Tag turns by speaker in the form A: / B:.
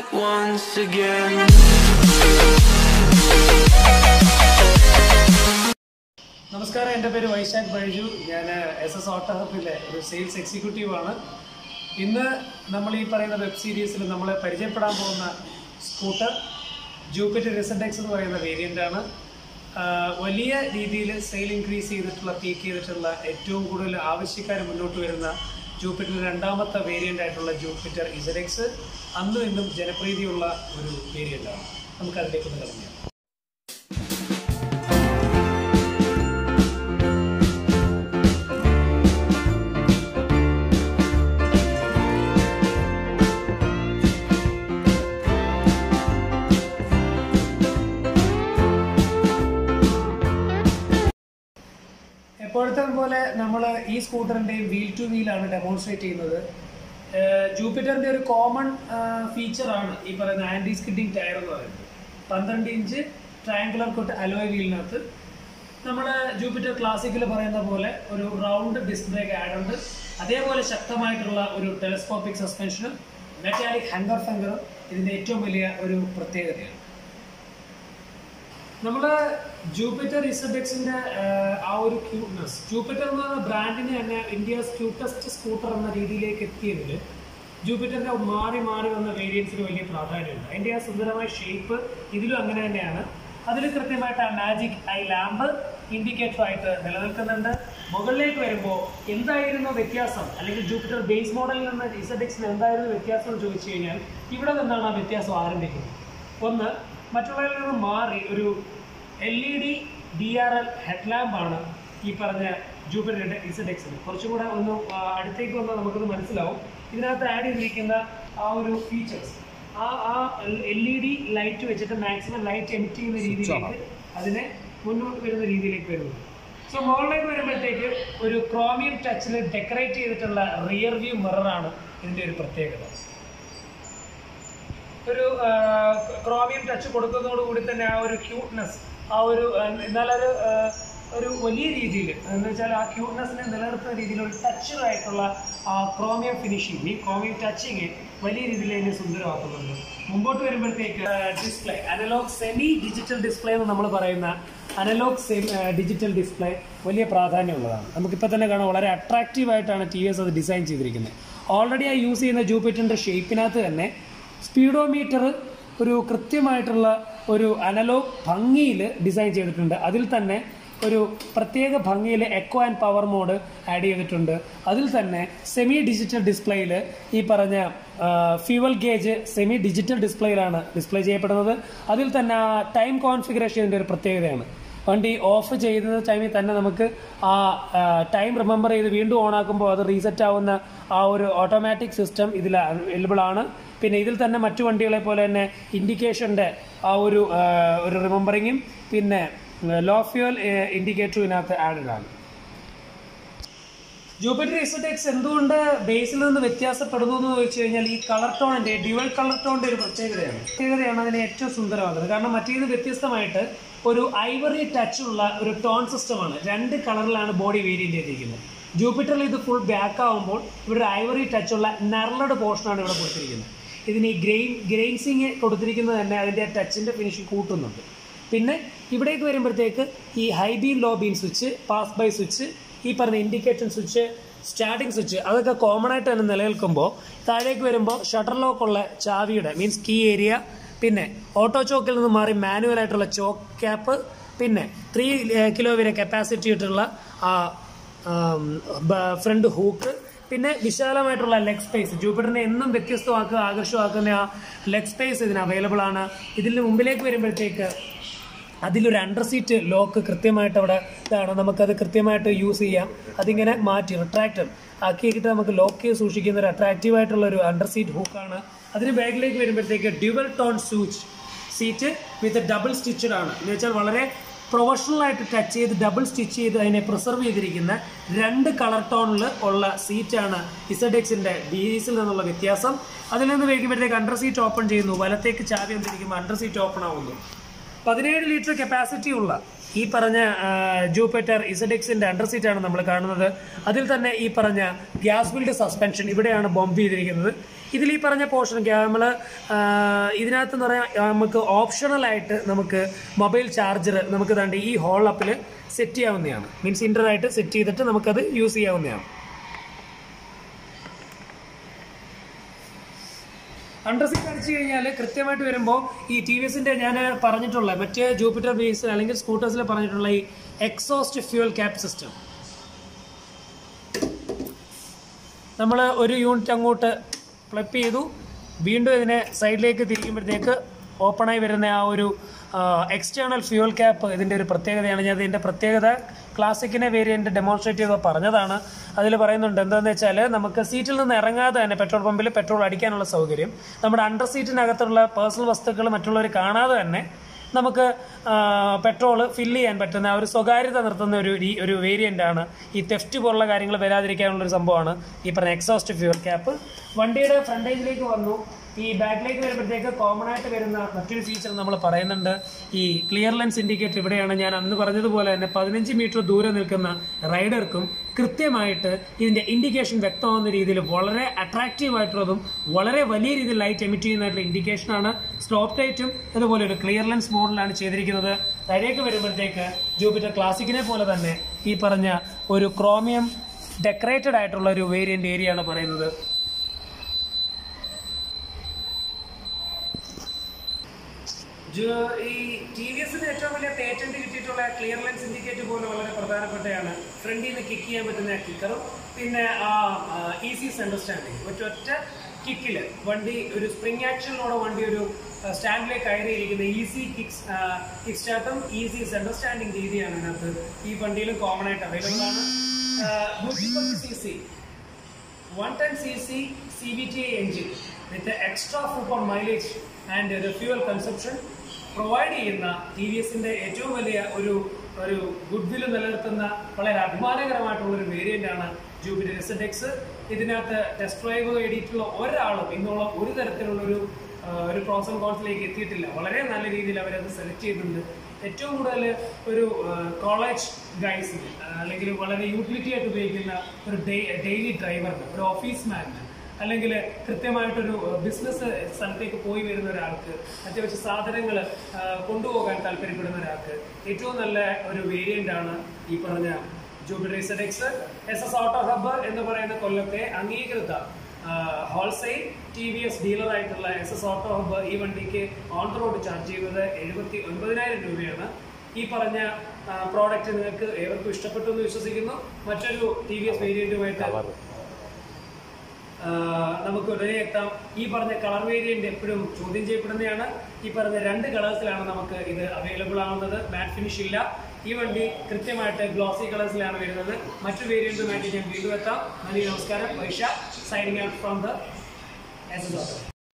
A: once again.
B: നമസ്കാരം എൻ്റെ പേര് വൈശാഖ് ബൈജു ഞാൻ എസ് എസ് ഓട്ടോ ഹബിലെ ഒരു സെയിൽസ് എക്സിക്യൂട്ടീവ് ആണ് ഇന്ന് നമ്മൾ ഈ പറയുന്ന വെബ് സീരീസിൽ നമ്മൾ പരിചയപ്പെടാൻ പോകുന്ന സ്കൂട്ടർ ജൂപ്പിറ്റർ റിസഡെക്സ് എന്ന് പറയുന്ന വേരിയൻ്റ് ആണ് ആഹ് വലിയ രീതിയിൽ സെയിൽ ഇൻക്രീസ് ചെയ്തിട്ടുള്ള പീക്ക് ചെയ്തിട്ടുള്ള ഏറ്റവും കൂടുതൽ ആവശ്യക്കാർ മുന്നോട്ട് വരുന്ന ജൂപ്പിറ്ററിൻ്റെ രണ്ടാമത്തെ വേരിയൻ്റ് ആയിട്ടുള്ള ജൂപ്പിറ്റർ ഇസഡെക്സ് അന്നും ഇന്നും ജനപ്രീതിയുള്ള ഒരു വേരിയൻ്റ് ആണ് നമുക്ക് അതിലേക്ക് ഒന്ന് കടന്നു എപ്പോഴത്തെ പോലെ നമ്മൾ ഈ സ്കൂട്ടറിൻ്റെയും വീൽ ടു വീലാണ് ഡെമോൺസ്ട്രേറ്റ് ചെയ്യുന്നത് ജൂപ്പിറ്ററിൻ്റെ ഒരു കോമൺ ഫീച്ചറാണ് ഈ പറയുന്ന ആൻറ്റി സ്കിഡിങ് ടയർ എന്ന് പറയുന്നത് പന്ത്രണ്ട് ഇഞ്ച് ട്രയാങ്കുലർ കൊട്ട് അലോയ് വീലിനകത്ത് നമ്മൾ ജൂപ്പിറ്റർ ക്ലാസിക്കിൽ പറയുന്ന പോലെ ഒരു റൗണ്ട് ഡിസ്ക് ബ്രേക്ക് ആഡ് ഉണ്ട് അതേപോലെ ശക്തമായിട്ടുള്ള ഒരു ടെലസ്കോപ്പിക് സസ്പെൻഷനും മെറ്റാലിക് ഹംഗർ ഫംഗറും ഇതിൻ്റെ ഏറ്റവും വലിയ ഒരു പ്രത്യേകതയാണ് നമ്മൾ ജൂപ്പിറ്റർ ഇസഡെക്സിന്റെ ആ ഒരു ക്യൂട്ട്നെസ് ജൂപ്പിറ്റർ എന്ന് പറയുന്ന ബ്രാൻഡിന് തന്നെ ഇന്ത്യസ് ക്യൂട്ടസ്റ്റ് സ്കൂട്ടർ എന്ന രീതിയിലേക്ക് എത്തിയതിൽ ജൂപ്പിറ്ററിന്റെ മാറി മാറി വന്ന വേരിയൻസിന് വലിയ പ്രാധാന്യമുണ്ട് അതിന്റെ ആ സുന്ദരമായ ഷേപ്പ് ഇതിലും അങ്ങനെ തന്നെയാണ് അതിൽ കൃത്യമായിട്ട് ആ മാജിക് ഐ ലാമ്പ് ഇൻഡിക്കേറ്റർ ആയിട്ട് നിലനിൽക്കുന്നുണ്ട് മുകളിലേക്ക് വരുമ്പോൾ എന്തായിരുന്നു വ്യത്യാസം അല്ലെങ്കിൽ ജൂപ്പിറ്റർ ബേസ് മോഡലിൽ നിന്ന് ഇസഡെക്സിന് എന്തായിരുന്നു വ്യത്യാസം എന്ന് ചോദിച്ചു കഴിഞ്ഞാൽ ഇവിടെ നിന്നാണ് ആ വ്യത്യാസം ആരംഭിക്കുന്നത് ഒന്ന് മറ്റുള്ളവരിൽ നിന്ന് മാറി ഒരു L E D D R L ഹെഡ്ലാമ്പാണ് ഈ പറഞ്ഞ ജൂപ്പിറ്ററിന്റെ ഇസഡെക്സിന് കുറച്ചും കൂടെ ഒന്ന് ആ, അടുത്തേക്ക് വന്നാൽ നമുക്കത് മനസ്സിലാവും ഇതിനകത്ത് ആഡ് ചെയ്തിരിക്കുന്ന ആ ഒരു ഫീച്ചേഴ്സ് ആ ആ എൽ ഇ ഡി ലൈറ്റ് വെച്ചിട്ട് മാക്സിമം ലൈറ്റ് എമിറ്റ് ചെയ്യുന്ന രീതിയിലേക്ക് അതിനെ മുന്നോട്ട് വരുന്ന രീതിയിലേക്ക് വരുന്നു സോ മുകളിലേക്ക് വരുമ്പോഴത്തേക്ക് ഒരു ക്രോമിയം ടച്ചിൽ ഡെക്കറേറ്റ് ചെയ്തിട്ടുള്ള റിയർ വ്യൂ മിററാണ് ഇതിൻ്റെ ഒരു പ്രത്യേകത ഒരു ക്രോമിയം ടച്ച് കൊടുക്കുന്നതോടുകൂടി തന്നെ ആ ഒരു ക്യൂട്ട്നെസ് ആ ഒരു ആ, എന്നാലൊരു ആ, ഒരു വലിയ രീതിയിൽ എന്ന് വെച്ചാൽ ആ ക്യൂട്ട്നെസ്സിനെ നിലനിർത്തുന്ന രീതിയിൽ ഒരു ടച്ചഡ് ആയിട്ടുള്ള ആ ക്രോമിയം ഫിനിഷിങ് ഈ ക്രോമിയം ടച്ചിങ് വലിയ രീതിയിൽ അതിനെ സുന്ദരമാക്കുന്നുണ്ട് മുമ്പോട്ട് വരുമ്പോഴത്തേക്ക് display analog semi digital display എന്ന് നമ്മൾ പറയുന്ന അനലോഗ് ഡിജിറ്റൽ ഡിസ്പ്ലേ വലിയ പ്രാധാന്യമുള്ളതാണ് നമുക്കിപ്പോൾ തന്നെ കാണാം വളരെ അട്രാക്റ്റീവ് ആയിട്ടാണ് ടി വി എസ് അത് ഡിസൈൻ ചെയ്തിരിക്കുന്നത് ഓൾറെഡി ആ യൂസ് ചെയ്യുന്ന ജൂപ്പിറ്ററിൻ്റെ ഷേപ്പിനകത്ത് തന്നെ സ്പീഡോമീറ്റർ ഒരു കൃത്യമായിട്ടുള്ള ഒരു അനലോഗ് ഭംഗിയിൽ ഡിസൈൻ ചെയ്തിട്ടുണ്ട് അതിൽ തന്നെ ഒരു പ്രത്യേക ഭംഗിയിൽ eco and power mode add ചെയ്തിട്ടുണ്ട് അതിൽ തന്നെ സെമി ഡിജിറ്റൽ ഡിസ്പ്ലേയിൽ ഈ പറഞ്ഞ ഫ്യൂവൽ ഗേജ് സെമി ഡിജിറ്റൽ ഡിസ്പ്ലേയിലാണ് ഡിസ്പ്ലേ ചെയ്യപ്പെടുന്നത് അതിൽ തന്നെ ആ ടൈം കോൺഫിഗറേഷൻ്റെ ഒരു പ്രത്യേകതയാണ് വണ്ടി ഓഫ് ചെയ്യുന്ന ടൈമിൽ തന്നെ നമുക്ക് ആ ടൈം റിമെമ്പർ ചെയ്ത് വീണ്ടും ഓൺ ആക്കുമ്പോൾ അത് റീസെറ്റ് ആവുന്ന ആ ഒരു ഓട്ടോമാറ്റിക് സിസ്റ്റം ഇതിൽ അവൈലബിൾ ആണ് പിന്നെ ഇതിൽ തന്നെ മറ്റു വണ്ടികളെ പോലെ തന്നെ ഇൻഡിക്കേഷൻ്റെ ആ ഒരു ആ, ഒരു റിമെമ്പറിങ്ങും പിന്നെ ലോ ഫ്യൂൽ ഇൻഡിക്കേറ്ററും ഇതിനകത്ത് ആഡഡ് ആണ് ജൂപ്പിറ്റർ ഇസഡെക്സ് എന്തുകൊണ്ട് ബേസിൽ നിന്ന് വ്യത്യാസപ്പെടുന്നു എന്ന് ചോദിച്ചു കഴിഞ്ഞാൽ ഈ കളർ ടോണിന്റെ ഡ്യുവൽ കളർ ടോണിന്റെ ഒരു പ്രത്യേകതയാണ് പ്രത്യേകതയാണ് അതിനെ ഏറ്റവും സുന്ദരമാക്കുന്നത് കാരണം മറ്റേത് വ്യത്യസ്തമായിട്ട് ഒരു ഐവറി ടച്ച് ഉള്ള ഒരു ടോൺ സിസ്റ്റമാണ് രണ്ട് കളറിലാണ് ബോഡി വേരിയന്റ് ചെയ്തിരിക്കുന്നത് ജൂപ്പിറ്ററിൽ ഇത് ഫുൾ ബാക്ക് ആവുമ്പോൾ ഇവിടെ ഐവറി ടച്ച് ഉള്ള നർലഡ് പോർഷനാണ് ഇവിടെ കൊടുത്തിരിക്കുന്നത് ഇതിന് ഈ ഗ്രെയിൻ ഗ്രെയിൻസിങ് കൊടുത്തിരിക്കുന്നത് തന്നെ അതിൻ്റെ ടച്ചിൻ്റെ ഫിനിഷിങ് കൂട്ടുന്നുണ്ട് പിന്നെ ഇവിടേക്ക് വരുമ്പോഴത്തേക്ക് ഈ high beam low beam switch pass by switch ഈ പറഞ്ഞ ഇൻഡിക്കേഷൻ സ്വിച്ച് സ്റ്റാർട്ടിംഗ് സ്വിച്ച് അതൊക്കെ കോമൺ ആയിട്ട് തന്നെ നിലനിൽക്കുമ്പോൾ താഴേക്ക് വരുമ്പോൾ ഷട്ടർ ലോക്കുള്ള ചാവിയുടെ മീൻസ് കീ ഏരിയ പിന്നെ ഓട്ടോ ചോക്കിൽ നിന്ന് മാറി മാനുവൽ ആയിട്ടുള്ള ചോക്ക് ക്യാപ്പ് പിന്നെ ത്രീ കിലോ വരെ കപ്പാസിറ്റി ആയിട്ടുള്ള ആ ഫ്രണ്ട് ഹൂക്ക് പിന്നെ വിശാലമായിട്ടുള്ള ലെഗ് സ്പേസ് ജൂപ്പിറ്ററിനെ എന്നും വ്യത്യസ്തമാക്കുക ആകർഷമാക്കുന്ന ആ ലെഗ് സ്പേസ് ഇതിന് അവൈലബിൾ ആണ് ഇതിന് മുമ്പിലേക്ക് വരുമ്പോഴത്തേക്ക് അതിലൊരു അണ്ടർ സീറ്റ് ലോക്ക് കൃത്യമായിട്ട് അവിടെ ഇതാണ് നമുക്കത് കൃത്യമായിട്ട് യൂസ് ചെയ്യാം അതിങ്ങനെ മാറ്റി റിട്രാക്ടർ ആക്കിയിട്ട് നമുക്ക് ലോക്ക് ചെയ്ത് സൂക്ഷിക്കുന്ന ഒരു അട്രാക്റ്റീവ് ആയിട്ടുള്ള ഒരു അണ്ടർ സീറ്റ് ഹൂക്കാണ് അതിന് ബാക്കിലേക്ക് വരുമ്പോഴത്തേക്ക് dual tone switch seat with double stitched ആണ് എന്ന് വെച്ചാൽ വളരെ പ്രൊഫഷണൽ ആയിട്ട് ടച്ച് ചെയ്ത് ഡബിൾ സ്റ്റിച്ച് ചെയ്ത് അതിനെ പ്രിസർവ് ചെയ്തിരിക്കുന്ന രണ്ട് കളർ ടോണിൽ ഉള്ള സീറ്റാണ് ഇസഡെക്സിന്റെ ഡീസിൽ നിന്നുള്ള വ്യത്യാസം അതിൽ നിന്ന് വയ്ക്കുമ്പോഴത്തേക്ക് അണ്ടർ സീറ്റ് ഓപ്പൺ ചെയ്യുന്നു വലത്തേക്ക് ചാവി വന്നിരിക്കുമ്പോൾ അണ്ടർ സീറ്റ് ഓപ്പൺ ആവുന്നു പതിനേഴ് ലിറ്റർ കപ്പാസിറ്റി ഉള്ള ഈ പറഞ്ഞ ജൂപ്പിറ്റർ ഇസഡെക്സിന്റെ അണ്ടർ സീറ്റ് ആണ് നമ്മൾ കാണുന്നത് അതിൽ തന്നെ ഈ പറഞ്ഞ ഗ്യാസ് ബിൽഡ് സസ്പെൻഷൻ ഇവിടെയാണ് ബോംബ് ചെയ്തിരിക്കുന്നത് ഇതിൽ ഈ പറഞ്ഞ പോർഷൻ നമ്മൾ ഇതിനകത്ത് എന്ന് പറയാൻ നമുക്ക് ഓപ്ഷണലായിട്ട് നമുക്ക് മൊബൈൽ ചാർജർ നമുക്ക് ദാണ്ട് ഈ ഹോൾ അപ്പിൽ സെറ്റ് ചെയ്യാവുന്നതാണ് മീൻസ് ഇൻ്ററായിട്ട് സെറ്റ് ചെയ്തിട്ട് നമുക്കത് യൂസ് ചെയ്യാവുന്നതാണ് അണ്ടർ സീറ്റ് അടിച്ചു കഴിഞ്ഞാൽ കൃത്യമായിട്ട് വരുമ്പോൾ ഈ ടി വി എസിൻ്റെ ഞാൻ പറഞ്ഞിട്ടുള്ള മറ്റ് ജൂപ്പിറ്റർ ബേസ് അല്ലെങ്കിൽ സ്കൂട്ടേഴ്സിൽ പറഞ്ഞിട്ടുള്ള ഈ എക്സോസ്റ്റ് ഫ്യൂൽ ക്യാപ് സിസ്റ്റം നമ്മൾ ഒരു യൂണിറ്റ് അങ്ങോട്ട് ഫ്ലിപ്പ് ചെയ്തു വീണ്ടും ഇതിനെ സൈഡിലേക്ക് തിരിക്കുമ്പോഴത്തേക്ക് ഓപ്പണായി വരുന്ന ആ ഒരു എക്സ്റ്റേണൽ ഫ്യൂൽ ക്യാപ്പ് ഇതിൻ്റെ ഒരു പ്രത്യേകതയാണ് ഞാൻ ഇതിൻ്റെ പ്രത്യേകത ക്ലാസിക്കിനെ വേരിയൻ്റ് ഡെമോൺസ്ട്രേറ്റ് ചെയ്ത് പറഞ്ഞതാണ് അതിൽ പറയുന്നുണ്ട് എന്താണെന്ന് വെച്ചാൽ നമുക്ക് സീറ്റിൽ നിന്ന് ഇറങ്ങാതെ തന്നെ പെട്രോൾ പമ്പിൽ പെട്രോൾ അടിക്കാനുള്ള സൗകര്യം നമ്മുടെ അണ്ടർ സീറ്റിനകത്തുള്ള പേഴ്സണൽ വസ്തുക്കൾ മറ്റുള്ളവർ കാണാതെ തന്നെ നമുക്ക് പെട്രോൾ ഫില്ല് ചെയ്യാൻ പറ്റുന്ന ആ ഒരു സ്വകാര്യത നിർത്തുന്ന ഒരു രീ- ഒരു വേരിയൻ്റ് ആണ് ഈ തെഫ്റ്റ് പോലുള്ള കാര്യങ്ങൾ വരാതിരിക്കാനുള്ള ഒരു സംഭവമാണ് ഈ പറഞ്ഞ എക്സോസ്റ്റ് ഫ്യൂൽ ക്യാപ്പ് വണ്ടിയുടെ ഫ്രണ്ടേജിലേക്ക് വന്നു ഈ ബാക്കിലേക്ക് വരുമ്പോഴത്തേക്ക് കോമൺ ആയിട്ട് വരുന്ന മറ്റൊരു ഫീച്ചർ നമ്മൾ പറയുന്നുണ്ട് ഈ ക്ലിയർ ലെൻസ് ഇൻഡിക്കേറ്റർ ഇവിടെയാണ് ഞാൻ അന്ന് പറഞ്ഞതുപോലെ തന്നെ പതിനഞ്ച് മീറ്റർ ദൂരെ നിൽക്കുന്ന റൈഡർക്കും കൃത്യമായിട്ട് ഇതിന്റെ ഇൻഡിക്കേഷൻ വ്യക്തമാകുന്ന രീതിയിൽ വളരെ അട്രാക്റ്റീവ് ആയിട്ടുള്ളതും വളരെ വലിയ രീതിയിൽ ലൈറ്റ് എമിറ്റ് ചെയ്യുന്നതായിട്ടുള്ള ഇൻഡിക്കേഷൻ ആണ് സ്റ്റോപ്പ് ലൈറ്റും അതുപോലെ ഒരു ക്ലിയർ ലെൻസ് മോഡലാണ് ചെയ്തിരിക്കുന്നത് താഴേക്ക് വരുമ്പോഴത്തേക്ക് ജൂപ്പിറ്റർ ക്ലാസിക്കിനെ പോലെ തന്നെ ഈ പറഞ്ഞ ഒരു ക്രോമിയം ഡെക്കറേറ്റഡ് ആയിട്ടുള്ള ഒരു വേരിയന്റ് ഏരിയ ആണ് പറയുന്നത് ജോ- ഈ ടി വി എസിന് ഏറ്റവും വലിയ പേറ്റന്റ് കിട്ടിയിട്ടുള്ള ക്ലിയർ ലെൻസ് ഇൻഡിക്കേറ്റർ പോലെ വളരെ പ്രധാനപ്പെട്ടതാണ് ഫ്രണ്ടിൽ നിന്ന് കിക്ക് ചെയ്യാൻ പറ്റുന്ന കിക്കറും പിന്നെ ആ ഈസി അണ്ടർസ്റ്റാൻഡിങ് ഒറ്റ ഒറ്റ കിക്കിൽ വണ്ടി ഒരു സ്പ്രിംഗ് ആക്ഷനിലൂടെ വണ്ടി ഒരു സ്റ്റാൻഡിലേക്ക് കയറിയിരിക്കുന്ന ഈസി കിക്സ് കിക്ക് സ്റ്റാർട്ടും ഈസി അണ്ടർസ്റ്റാൻഡിങ് രീതിയാണ് ഇതിനകത്ത് ഈ വണ്ടിയിലും കോമൺ ആയിട്ട് അവൈലബിൾ ആണ് നൂറ്റിപ്പത്ത് C C 110cc CVT engine with the extra super mileage and the fuel consumption provide ചെയ്യുന്ന ടി വി എസിന്റെ ഏറ്റവും വലിയ ഒരു ഒരു ഗുഡ് വില് നിലനിർത്തുന്ന വളരെ അഭിമാനകരമായിട്ടുള്ള ഒരു വേരിയന്റ് ആണ് ജൂബിലി എസ് എക്സ് ഇതിനകത്ത് ടെസ്റ്റ് ഡ്രൈവ് എഡിറ്റുള്ള ഒരാളും ഇന്നോളം ഒരു തരത്തിലുള്ള ഒരു ആ, ഒരു പ്രോസ് ആൻഡ് കോൺസിലേക്ക് എത്തിയിട്ടില്ല വളരെ നല്ല രീതിയിൽ അവരത് സെലക്ട് ചെയ്തിട്ടുണ്ട് ഏറ്റവും കൂടുതൽ ഒരു കോളേജ് ഗൈസിന് അല്ലെങ്കിൽ വളരെ യൂട്ടിലിറ്റി ആയിട്ട് ഉപയോഗിക്കുന്ന ഒരു ഡെയിലി ഡ്രൈവറിന് ഒരു ഓഫീസ് മാനിന് അല്ലെങ്കിൽ കൃത്യമായിട്ടൊരു ബിസിനസ് സ്ഥലത്തേക്ക് പോയി വരുന്ന ഒരാൾക്ക് അത്യാവശ്യം സാധനങ്ങൾ കൊണ്ടുപോകാൻ താല്പര്യപ്പെടുന്ന ഒരാൾക്ക് ഏറ്റവും നല്ല ഒരു വേരിയന്റ് ആണ് ഈ പറഞ്ഞ jubilee Z X S S auto hub എന്ന് പറയുന്ന കൊല്ലത്തെ അംഗീകൃത wholesale T V S dealer ആയിട്ടുള്ള എസ് എസ് ഓട്ടോ ഹബ്ബ് ഈ വണ്ടിക്ക് ഓൺ ദ റോഡ് ചാർജ് ചെയ്യുന്നത് എഴുപത്തി ഒൻപതിനായിരം രൂപയാണ് ഈ പറഞ്ഞ പ്രോഡക്റ്റ് നിങ്ങൾക്ക് ഏവർക്കും ഇഷ്ടപ്പെട്ടു എന്ന് വിശ്വസിക്കുന്നു മറ്റൊരു ടി വി എസ് വേരിയന്റുമായിട്ട് നമുക്ക് ഉടനെ എത്താം ഈ പറഞ്ഞ കളർ വേരിയന്റ് എപ്പോഴും ചോദ്യം ചെയ്യപ്പെടുന്നതാണ് ഈ പറഞ്ഞ രണ്ട് കളേഴ്സിലാണ് നമുക്ക് ഇത് അവൈലബിൾ ആവുന്നത് മാറ്റ് ഫിനിഷ് ഇല്ല ഈ വണ്ടി കൃത്യമായിട്ട് ഗ്ലോസി കളേഴ്സിലാണ് വരുന്നത് മറ്റു വേരിയന്റുമായിട്ട് ഞാൻ വീണ്ടും എത്താം നന്ദി നമസ്കാരം Vaisha signing out from the S